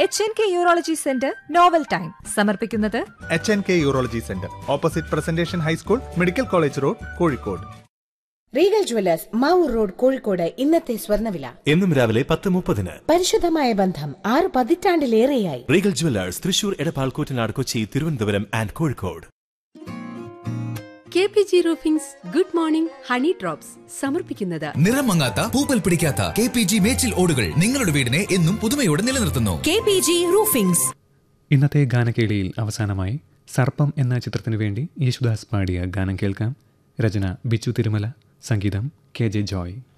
H N K urology centre novel time സമർപ്പിക്കുന്നത് H N K urology centre opposite presentation high school medical college road Kozhikode Regal jewellers Mavoor road Kozhikode ഇന്നത്തെ സ്വർണ്ണവില എന്നും രാവിലെ പത്ത് മുപ്പതിന് പരിശുദ്ധമായ ബന്ധം ആറ് പതിറ്റാണ്ടിലേറെയായി Regal jewellers Thrissur Edappal Koottanad Kochi Thiruvananthapuram and Kozhikode K P G roofings good morning honey drops സമർപ്പിക്കുന്നത് നിറം മങ്ങാത്ത പൂപ്പൽ പിടിക്കാത്ത കെ പി ജി മേച്ചിൽ ഓടുകൾ നിങ്ങളുടെ വീടിനെ എന്നും പുതുമയോടെ നിലനിർത്തുന്നു കെ പി ജി റൂഫിംഗ്സ് ഇന്നത്തെ ഗാനക്കേളിയിൽ അവസാനമായി സർപ്പം എന്ന ചിത്രത്തിനു വേണ്ടി യേശുദാസ് പാടിയ ഗാനം കേൾക്കാം രചന ബിച്ചു തിരുമല സംഗീതം കെ ജെ ജോയ്